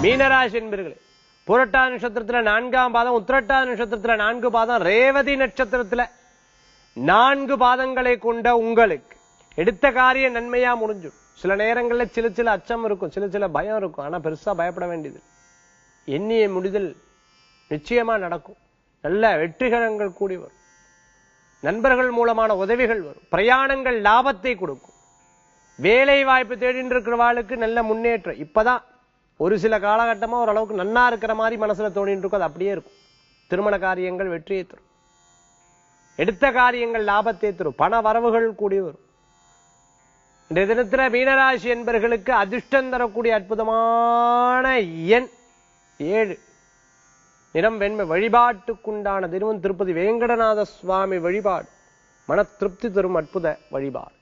மீனராசி என்பர்களே புரட்டா நட்சத்திரத்துல நான்காம் பாதம் உத்திரட்டா நட்சத்திரத்துல நான்கு பாதம் ரேவதி நட்சத்திரத்துல நான்கு பாதங்களை கொண்ட உங்களுக்கு எடுத்த காரியம் நன்மையா முடிஞ்சும் சில நேரங்கள்ல சில சில அச்சம் இருக்கும் சில சில பயம் இருக்கும் ஆனா பெருசா பயப்பட வேண்டியது எண்ணிய முடிதல் நிச்சயமா நடக்கும் நல்ல வெற்றிகரங்கள் கூடி வரும் நண்பர்கள் மூலமான உதவிகள் வரும் பிரயாணங்கள் லாபத்தை கொடுக்கும் வேலை வாய்ப்பு தேடிட்டு இருக்கிறவாளுக்கு நல்ல முன்னேற்றம் இப்பதான் ஒரு சில காலகட்டமா ஓரளவுக்கு நன்னா இருக்கிற மாதிரி மனசுல தோணிட்டு இருக்கும் அது அப்படியே இருக்கும் திருமண காரியங்கள் வெற்றியை தரும் எடுத்த காரியங்கள் லாபத்தை தரும் பண வரவுகள் கூடி வரும் இந்த தினத்துல மீனராசி என்பர்களுக்கு அதிர்ஷ்டம் தரக்கூடிய அற்புதமான எண் ஏழு நிறம் வெண்மை வழிபாட்டுக்குண்டான திருவன் திருப்பதி வேங்கடநாத சுவாமி வழிபாடு மன திருப்தி தரும் அற்புத வழிபாடு